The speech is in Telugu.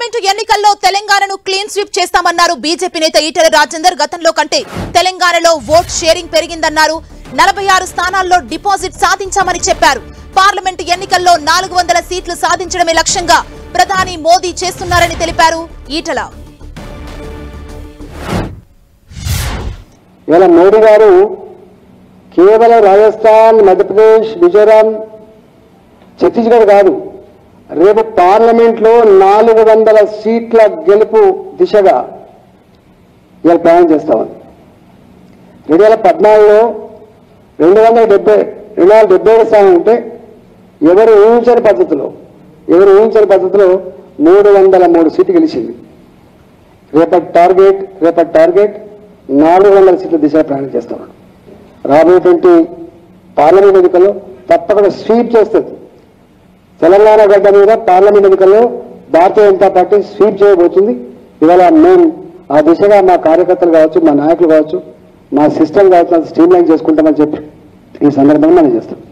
పార్లమెంటు ఎన్నికల్లో తెలంగాణను క్లీన్ స్వీప్ చేస్తామన్నారు బీజేపీ నేత ఈటెల రాజేందర్ గతంలో కంటే తెలంగాణలో ఓట్ షేరింగ్ పెరిగిందన్నారు నలభై ఆరు స్థానాల్లో డిపాజిట్ సాధించామని చెప్పారు పార్లమెంటు ఎన్నికల్లో నాలుగు వందల సీట్లు సాధించడమే లక్ష్యంగా ప్రధాని మోదీ చేస్తున్నారని తెలిపారు ఈటల ఇవాళ మోడీ గారు కేవలం రాజస్థాన్ మధ్యప్రదేశ్ మిజోరాం ఛత్తీస్గఢ్ కాదు రేపు పార్లమెంట్లో నాలుగు వందల సీట్ల గెలుపు దిశగా ఇవాళ ప్లాన్ చేస్తామని రెండు వేల పద్నాలుగులో రెండు వందల డెబ్బై రెండు వందల డెబ్బై ఏడు స్థానం ఉంటే ఎవరు ఊహించని పద్ధతిలో ఎవరు ఊహించని పద్ధతిలో మూడు వందల మూడు సీట్లు గెలిచింది రేపటి టార్గెట్ రేపటి టార్గెట్ నాలుగు వందల సీట్ల దిశగా ప్రయాణం చేస్తున్నాడు రాబోయేటువంటి పార్లమెంట్ ఎన్నికల్లో తప్పకుండా స్వీప్ చేస్తుంది తెలంగాణ గడ్డ మీద పార్లమెంట్ ఎన్నికల్లో భారతీయ జనతా పార్టీ స్వీప్ చేయబోతుంది ఇవాళ మేము ఆ దిశగా మా కార్యకర్తలు కావచ్చు మా నాయకులు కావచ్చు మా సిస్టమ్ కావచ్చు స్ట్రీమ్ లైన్ చేసుకుంటామని చెప్పి ఈ సందర్భంగా మనం చేస్తాం